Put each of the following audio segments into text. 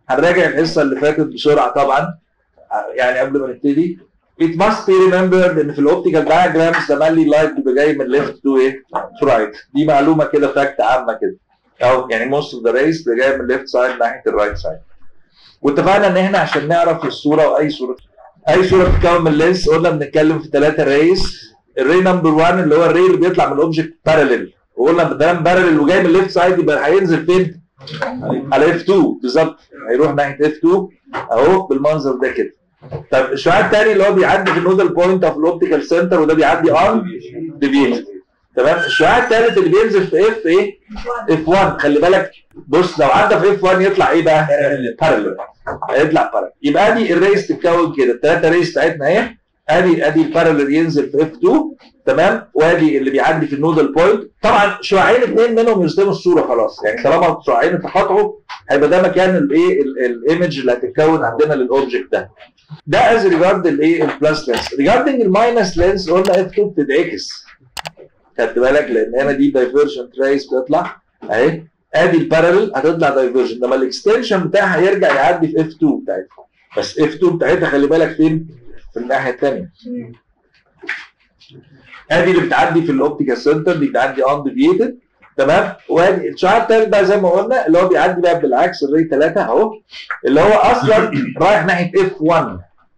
هنراجع الحصه اللي فاتت بسرعه طبعا يعني قبل ما نبتدي It must be remembered ان في الاوبتيكال diagrams زمان لي لايت بيبقى جاي من left to ايه؟ to right دي معلومه كده فاكت عامه كده او يعني most of the rays بيبقى جاي من left side ناحيه الرايت سايد واتفقنا ان احنا عشان نعرف الصوره واي صوره اي صوره بتتكون من لينس قلنا بنتكلم في ثلاثه ريز الري نمبر 1 اللي هو الري اللي بيطلع من الاوبجكت باراليل وقلنا ما دام باراليل وجاي من الليفت سايد يبقى هينزل فين؟ على اف 2 بالظبط هيروح ناحيه اف 2 اهو بالمنظر ده كده طب الشعاع الثاني اللي هو بيعدي في النودال بوينت اوف الاوبتيكال سنتر وده بيعدي اون ديفيشن تمام الشعاع الثالث اللي بينزل في اف ايه؟ اف 1 خلي بالك بص لو عدى في اف 1 يطلع ايه بقى؟ باراليل هيطلع باراليل يبقى ادي الريس تتكون كده الثلاثه ريس بتاعتنا اهي ادي ادي الباراليل ينزل في اف 2 تمام وادي اللي بيعدي في النودال بوينت طبعا شعاعين اثنين منهم يصدموا الصوره خلاص يعني طالما شعاعين اتقاطعوا هيبقى ده مكان الايه الايمج اللي هتتكون عندنا للاوبجكت ده ده از ريجارد الايه البلس لينس ريجاردنج الماينس لينس قلنا اف 2 بتتعكس خدت بالك لان هنا دي دايفرجنت ريس بتطلع اهي ادي الباراليل هتطلع دايفرجن انما الاكستنشن بتاعها هيرجع يعدي في اف 2 بتاعتها بس اف 2 بتاعتها خلي بالك فين؟ في الناحيه الثانيه ادي اللي بتعدي في الاوبتيكال سنتر دي بتعدي ان ديفيتد تمام وادي الشعاع الثالث بقى زي ما قلنا اللي هو بيعدي بقى بالعكس الري 3 اهو اللي هو اصلا رايح ناحيه اف 1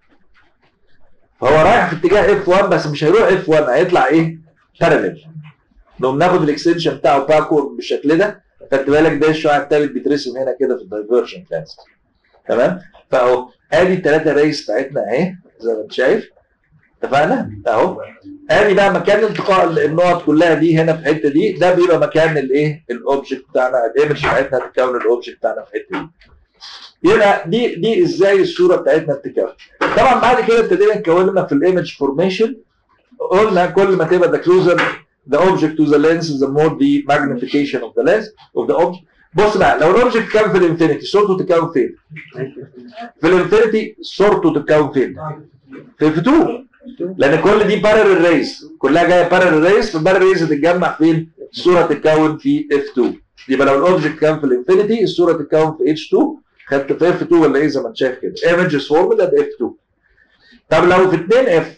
فهو رايح في اتجاه اف 1 بس مش هيروح اف 1 هيطلع ايه؟ باراليل لو بناخد الاكستنشن بتاعه باكورد بالشكل ده خدت بالك ده الشعاع الثالث بيترسم هنا كده في الدايفرجن لانس تمام فاهو ادي الثلاثه ريس بتاعتنا اهي زي ما انت شايف اتفقنا اهو ادي بقى مكان التقاء النقط كلها دي هنا في الحته دي ده بيبقى مكان الايه الاوبجكت بتاعنا الايمج بتاعتنا تتكون الاوبجكت بتاعنا في الحته دي يبقى دي دي ازاي الصوره بتاعتنا بتتكون طبعا بعد كده ابتدينا نكوننا في الايمج فورميشن قلنا كل ما تبقى ذا كلوزر the object to the lens the more the magnification of the lens of the object بص بقى لو الاوبجكت كان في الانفينيتي صورته تتكون فين؟ في الانفينيتي صورته تتكون فين؟ في اف 2 لان كل دي بارل ريز كلها جايه بارل ريز فالبارل ريز هتتجمع فين؟ الصوره تتكون في اف 2 يبقى لو الاوبجكت كان في الانفينيتي الصوره تتكون في اتش 2 خدت في اف 2 ولا ايه زي ما انت شايف كده ايمجز فورمولا ده اف 2 طب لو في 2 اف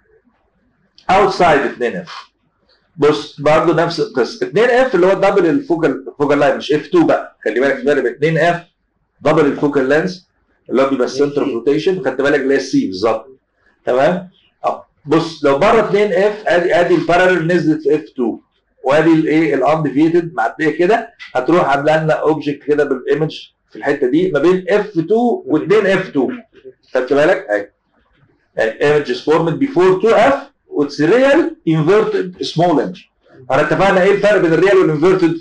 اوتسايد 2 اف بص برضه نفس القصه 2 اف اللي هو دبل الفوكال فوكال لاين مش اف 2 بقى خلي بالك الفرق بين 2 اف دبل الفوكال لينس اللي هو بيبقى السنتر اوف روتيشن خدت بالك اللي هي السي بالظبط تمام اه بص لو بره 2 اف ادي ادي البارالل نزلت في اف 2 وادي الايه الانديفيتد معديه كده هتروح عامله لنا اوبجكت كده بالايمج في الحته دي ما بين اف 2 و2 اف 2 خدت بالك اهي يعني ايمجز فورمد بيفور 2 اف واتس ريال انفيرتد سمول ايمج احنا اتفقنا ايه الفرق بين الريال والانفيرتد؟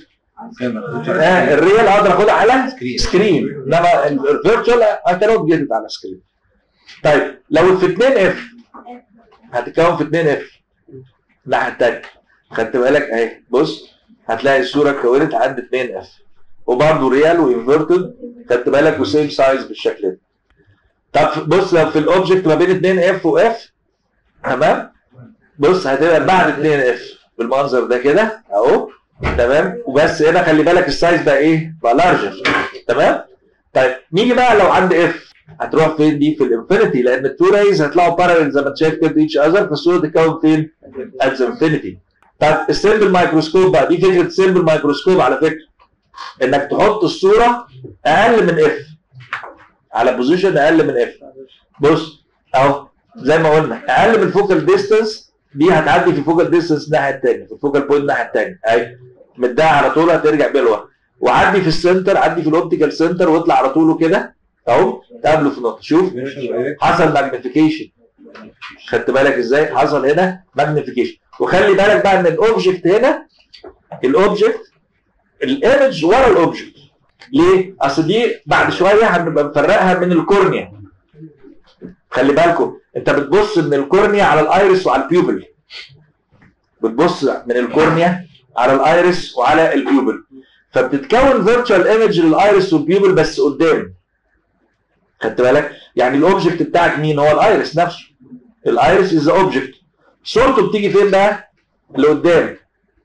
آه الريال اقدر اخدها على سكرين انما الفيرتشوال هتنوت جيتد على سكرين طيب لو في 2 اف هتتكون في 2 اف الناحيه الثانيه خدت بالك اهي بص هتلاقي الصوره اتكونت عند 2 اف وبرده ريال وانفيرتد خدت بالك وسيم سايز بالشكل ده طب بص لو في الاوبجكت ما بين 2 اف واف تمام بص هتبقى بعد 2 اف بالمنظر ده كده اهو تمام وبس هنا خلي بالك السايز بقى ايه بقى لارجر تمام طيب نيجي بقى لو عند اف هتروح فين دي في الانفينيتي لان التو ريز هيطلعوا بارالل زي ما انت شايف كده ايتش اذر فالصوره تتكون فين؟ ات انفينيتي طيب السيمبل مايكروسكوب بقى دي فكره السيمبل مايكروسكوب على فكره انك تحط الصوره اقل من اف على بوزيشن اقل من اف بص اهو زي ما قلنا اقل من الفوكال ديستانس دي هتعدي في الفوكال ديستانس الناحيه الثانيه في الفوكال بوينت الناحيه الثانيه اهي مديها على طول هترجع بيها لوحدها وعدي في السنتر عدي في الاوبتيكال سنتر واطلع على طوله كده اهو تقابله في نقطه شوف حصل ماجنيفيكيشن خدت بالك ازاي حصل هنا ماجنيفيكيشن وخلي بالك بقى ان الاوبجكت هنا الاوبجكت الايمج ورا الاوبجكت ليه؟ اصل دي بعد شويه هنبقى نفرقها من الكورنيا خلي بالكم انت بتبص من الكورنيا على الايرس وعلى البيوبل بتبص من الكورنيا على الايرس وعلى البيوبل فبتتكون فيرتشوال ايمج للايرس والبيوبل بس قدام خدت بالك يعني الاوبجكت بتاعك مين هو الايرس نفسه الايرس از اوبجكت صورته بتيجي فين بقى لقدام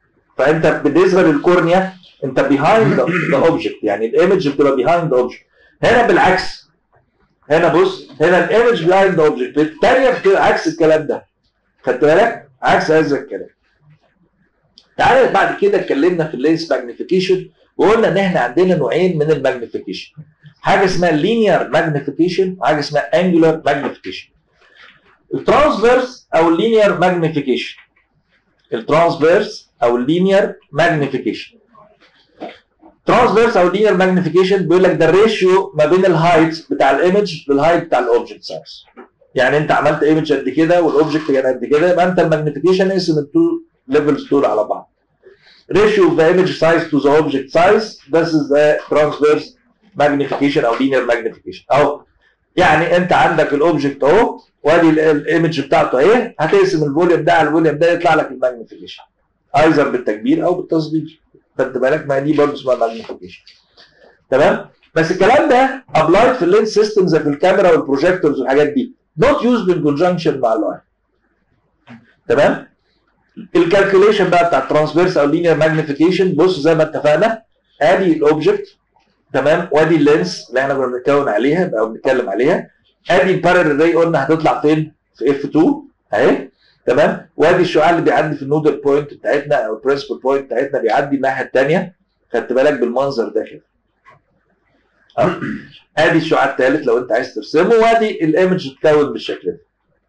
فانت بالنسبه للكورنيا انت بيهايند ذا اوبجكت يعني الايمج بتبقى بيهايند ذا اوبجكت هنا بالعكس هنا بص هنا الايمج بلايند اوبجكت الثانيه عكس الكلام ده خدت بالك عكس هذا الكلام تعالى بعد كده اتكلمنا في اللينس ماجنيفيكيشن وقلنا ان احنا عندنا نوعين من الماجنيفيكيشن حاجه اسمها لينير ماجنيفيكيشن وحاجه اسمها انجولار ماجنيفيكيشن الترانسفيرس او اللينير ماجنيفيكيشن الترانسفيرس او اللينير ماجنيفيكيشن ترانسفيرس او لينير ماجنيفيكيشن بيقول لك ده الريشيو ما بين الهايت بتاع الايمج بالهايت بتاع الاوبجكت سايز يعني انت عملت ايمج قد كده والاوبجكت كان قد كده يبقى انت الماجنيفيكيشن اقسم التو ليفلز دول على بعض ratio of the image size to the object size this is the transverse magnification او linear magnification اهو يعني انت عندك الاوبجكت اهو وادي الايمج بتاعته اهي هتقسم الفوليوم ده على الفوليوم ده يطلع لك الماجنيفيكيشن ايذر بالتكبير او بالتصغير خدت بالك ما دي برضه اسمها ماجنيفيكيشن تمام بس الكلام ده ابلايد في اللينس سيستم زي في الكاميرا والبروجيكتورز والحاجات دي نوت يوزد ان كونجنكشن مع الاي تمام الكالكوليشن بقى بتاع الترانسفيرس او لينير ماجنيفيكيشن بص زي ما اتفقنا ادي الاوبجكت تمام وادي اللينس اللي احنا كنا بنتكون عليها او بنتكلم عليها ادي البارل ري قلنا هتطلع فين في اف 2 اهي تمام وادي الشعاع اللي بيعدي في النودل بوينت بتاعتنا او البرنسبل بوينت بتاعتنا بيعدي الناحيه الثانيه خدت بالك بالمنظر ده كده ادي الشعاع الثالث لو انت عايز ترسمه وادي الايمج اتكون بالشكل ده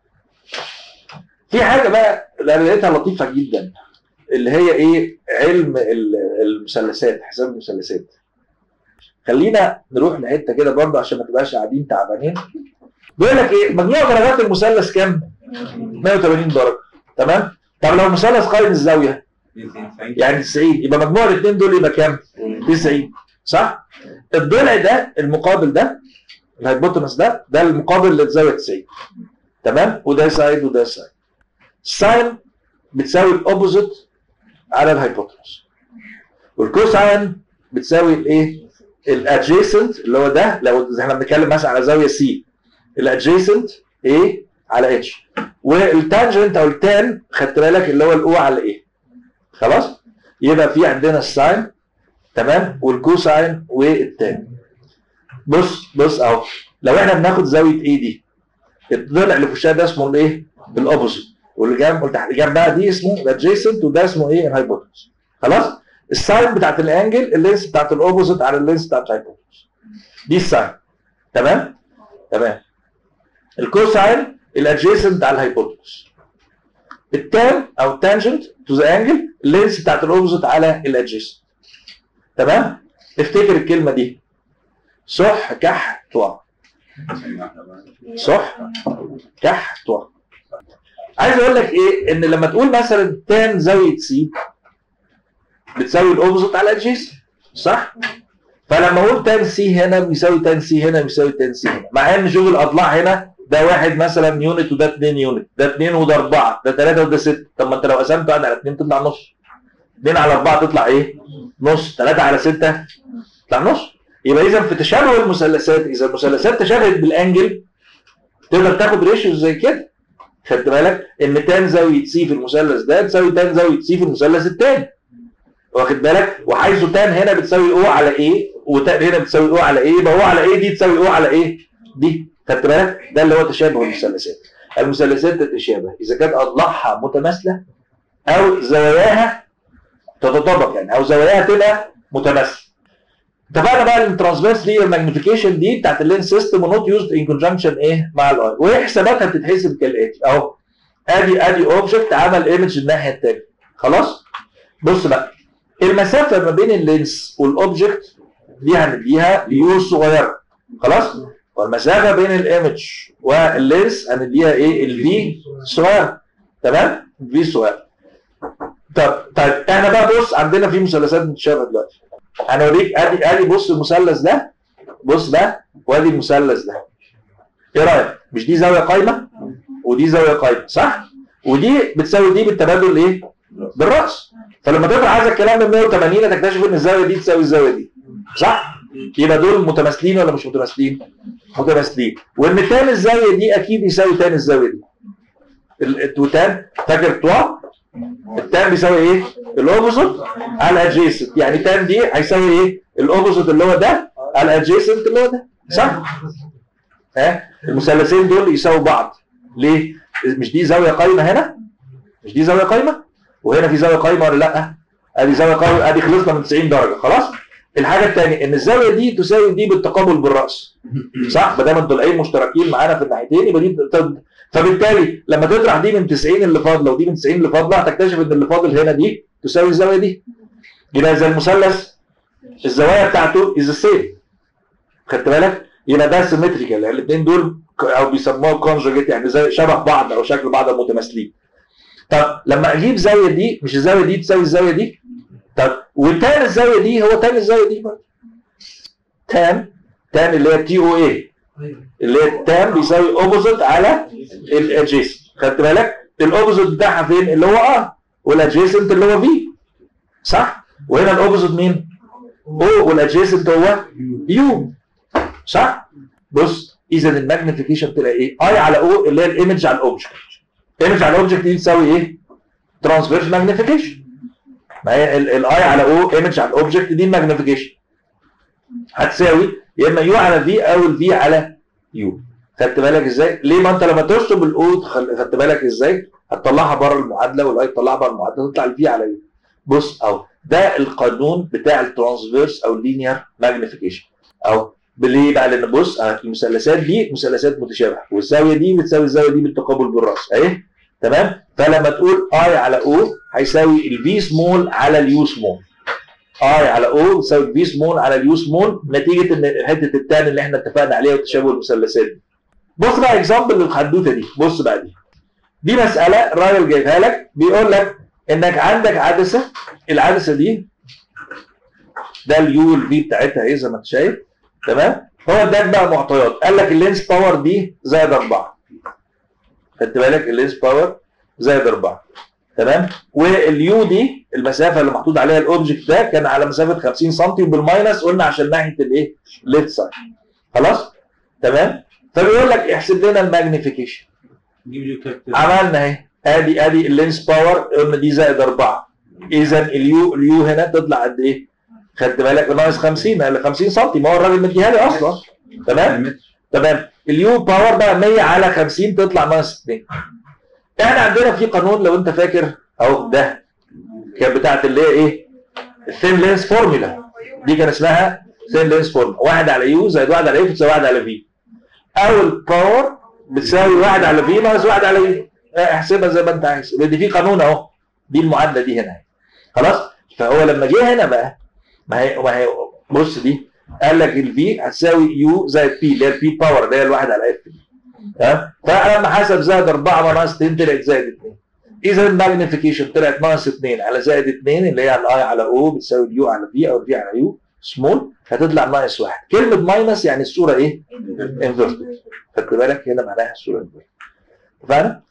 في حاجه بقى اللي انا لقيتها لطيفه جدا اللي هي ايه علم المثلثات حساب المثلثات خلينا نروح لحته كده برضه عشان ما تبقاش قاعدين تعبانين بيقول لك ايه مجموع درجات المثلث كام 180 درجه تمام طب لو مثلث قائم الزاويه يعني 90 يبقى مجموع الاثنين دول يبقى كام 90 صح الضلع ده المقابل ده الهايبوتنس ده ده المقابل للزاويه 90 تمام وده سايد وده سايد الساين بتساوي الاوبوزيت على الهايبوتنس والكوساين بتساوي الايه الادجيسنت اللي هو ده لو احنا بنتكلم مثلا على زاويه سي الادجيسنت ايه على اتش والتانجنت او التان خدت بالك اللي هو الاو على ايه خلاص يبقى في عندنا الساين تمام والكوساين والتان بص بص اهو لو احنا بناخد زاويه ايه دي الضلع اللي في وشها ده اسمه الايه الاوبوزيت واللي جنب واللي تحت جنبها دي اسمه الادجيسنت وده اسمه ايه الهايبوتنس خلاص الساين بتاعت الانجل اللينس بتاعت الاوبوزيت على اللينس بتاعت الهايبوتنس دي الساين تمام تمام الكوساين الادجيسنت على الهايبوتنس التان او التانجنت تو ذا انجل اللينس بتاعت الاوبوزيت على الادجيسنت تمام افتكر الكلمه دي صح كح طوع صح كح طوع عايز اقول لك ايه ان لما تقول مثلا تان زاويه سي بتساوي الاوبوزيت على الادجيسنت صح فلما اقول تان سي هنا بيساوي تان سي هنا بيساوي تان سي هنا مع ان شوف الاضلاع هنا ده واحد مثلا يونت وده 2 يونت ده 2 وده 4 ده 3 وده 6 طب ما انت لو قسمت على 2 تطلع نص 2 على 4 تطلع ايه؟ نص 3 على 6 تطلع نص يبقى اذا في تشابه المثلثات اذا المثلثات تشابهت بالانجل تقدر تاخد ريشيو زي كده خدت بالك ان تان زاويه سي في المثلث ده تساوي تان زاويه سي في المثلث الثاني واخد بالك وحيث تان هنا بتساوي او على ايه وتان هنا بتساوي او على ايه يبقى او على ايه دي تساوي او على ايه دي خدت بالك ده اللي هو تشابه المثلثات المثلثات تتشابه اذا كانت اضلاعها متماثله او زواياها تتطابق يعني او زواياها تبقى متماثله اتفقنا بقى ان الترانسفيرس دي الماجنيفيكيشن دي بتاعت اللينس سيستم ونوت يوزد ان كونجنكشن ايه مع الاي وهي حساباتها بتتحسب كالاتي اهو ادي ادي اوبجكت عمل ايمج الناحيه الثانيه خلاص بص بقى المسافه ما بين اللينس والاوبجكت دي هنديها ليو صغيره خلاص والمسافه بين الايمج واللينس هنديها ايه الفي صغيره تمام في صغيره طب طيب احنا بقى بص عندنا في مثلثات متشابهه دلوقتي هنوريك ادي ادي بص المثلث ده بص ده وادي المثلث ده ايه رايك مش دي زاويه قايمه ودي زاويه قايمه صح ودي بتساوي دي بالتبادل ايه بالراس فلما تطرح هذا الكلام من 180 هتكتشف ان الزاويه دي تساوي الزاويه دي صح يبقى دول متماثلين ولا مش متماثلين متماثلين وان تان الزاويه دي اكيد يساوي تان الزاويه دي التوتان فاكر التوا التان بيساوي ايه الاوبوزيت على الادجيسنت يعني تان دي هيساوي ايه الاوبوزيت اللي هو ده على الادجيسنت اللي هو ده صح؟ ها المثلثين دول يساووا بعض ليه؟ مش دي زاويه قايمه هنا؟ مش دي زاويه قايمه؟ وهنا في زاويه قايمه ولا لا؟ ادي زاويه قايمه ادي خلصنا من 90 درجه خلاص؟ الحاجه الثانيه ان الزاويه دي تساوي دي بالتقابل بالراس صح؟ ما دام الضلعين مشتركين معانا في الناحيتين يبقى دي تد- فبالتالي لما تطرح دي من 90 اللي فاضله ودي من 90 اللي فاضله هتكتشف ان اللي فاضل هنا دي تساوي الزاويه دي يبقى زي المثلث الزوايا بتاعته از سيم خدت بالك؟ يبقى ده سيمتريكال يعني الاثنين دول ك- او بيسموها كونجوجيت يعني زي شبه بعض او شكل بعض متماثلين. طب لما اجيب زاويه دي مش الزاويه دي تساوي الزاويه دي؟ طب وتان الزاويه دي هو تان الزاويه دي برضه. تان تان اللي هي تي او اي اللي هي التان بيساوي اوبوزيت على الادجيسنت خدت بالك؟ الاوبوزيت بتاعها فين؟ اللي هو ار والادجيسنت اللي هو في صح؟ وهنا الاوبوزيت مين؟ او والادجيسنت هو يو صح؟ بص اذا الماجنيفيكيشن تلاقي ايه؟ اي على او اللي هي الايمج على الاوبجكت. ايمج على الاوبجكت دي تساوي ايه؟ ترانسفيرس ماجنيفيكيشن. ما هي الاي على او ايمج على الاوبجكت دي الماجنيفيكيشن. هتساوي يا اما يو على في او الفي على يو. خدت بالك ازاي؟ ليه ما انت لما تشطب الاو خدت بالك ازاي؟ هتطلعها بره المعادله والاي تطلعها بره المعادله تطلع الفي على يو. بص اهو ده القانون بتاع الترانسفيرس او اللينير ماجنيفيكيشن اهو ليه بقى لان بص آه، المثلثات دي مثلثات متشابهه والزاويه دي بتساوي الزاويه دي بالتقابل بالراس اهي تمام فلما تقول اي على او هيساوي الفي سمول على اليو سمول اي على او بتساوي الفي سمول على اليو سمول نتيجه ان حته التان اللي احنا اتفقنا عليها وتشابه المثلثات دي بص بقى اكزامبل للحدوته دي بص بقى دي دي مساله الراجل جايبها لك بيقول لك انك عندك عدسه العدسه دي ده اليو والفي بتاعتها ايه زي ما انت شايف تمام هو اداك بقى معطيات قال لك اللينس باور دي زائد 4 خدت بالك اللينس باور زائد 4 تمام واليو دي المسافه اللي محطوط عليها الاوبجكت ده كان على مسافه 50 سم وبالماينس قلنا عشان ناحيه الايه ليفت سايد خلاص تمام فبيقول لك احسب لنا الماجنيفيكيشن جيب لي كابتن عملنا اهي ادي ادي اللينس باور قلنا دي زائد 4 اذا اليو اليو هنا تطلع قد ايه؟ خدت بالك ناقص 50 اللي 50 سم ما هو الراجل مديها لي اصلا تمام تمام اليو باور بقى 100 على 50 تطلع ناقص 2 احنا عندنا في قانون لو انت فاكر اهو ده كانت بتاعت اللي هي ايه؟ الثين لينس فورمولا دي كان اسمها ثين لينس فورمولا واحد على يو زائد واحد على ايه بتساوي واحد على في اول باور بتساوي واحد على في ناقص واحد على يو احسبها زي ما انت عايز يبقى دي في قانون اهو دي المعادله دي هنا خلاص فهو لما جه هنا بقى ما هي ما هي بص دي قال لك الفي هتساوي يو زائد بي اللي هي البي باور اللي هي الواحد على اف دي تمام فلما حسب زائد 4 ناقص 2 طلعت زائد 2 اذا الماجنيفيكيشن طلعت ناقص 2 على زائد 2 اللي هي الاي على او بتساوي اليو على في او الفي على يو سمول هتطلع ناقص 1 كلمه ماينس يعني الصوره ايه؟ انفيرتد خدت بالك هنا معناها الصوره انفيرتد اتفقنا؟